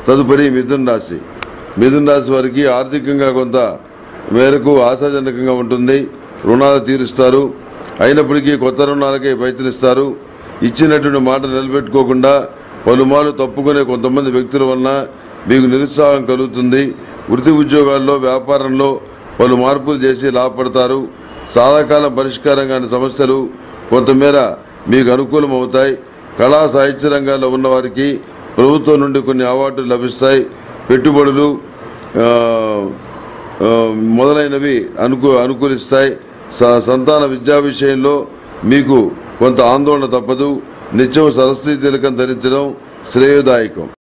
తదుపరి మిథున రాశి మిథున రాశి వారికి ఆర్థికంగా కొంత మేరకు ఆశాజనకంగా ఉంటుంది రుణాలు తీరుస్తారు అయినప్పటికీ కొత్త రుణాలకే ప్రయత్నిస్తారు ఇచ్చినటువంటి మాట నిలబెట్టుకోకుండా పలుమార్లు తప్పుకునే కొంతమంది వ్యక్తుల వలన మీకు నిరుత్సాహం కలుగుతుంది వృత్తి ఉద్యోగాల్లో వ్యాపారంలో పలు మార్పులు చేసి లాభపడతారు సాధాకాలం పరిష్కారం కాని సమస్యలు కొంతమేర మీకు అనుకూలం అవుతాయి కళా సాహిత్య రంగాల్లో ఉన్నవారికి ప్రభుత్వం నుండి కొన్ని అవార్డులు లభిస్తాయి పెట్టుబడులు ఆ, ఆ, మొదలైనవి అనుకూ అనుకూలిస్తాయి స- సంతాన విద్యా విషయంలో మీకు కొంత ఆందోళన తప్పదు నిత్యం సరస్వతి తిలకం ధరించడం శ్రేయోదాయకం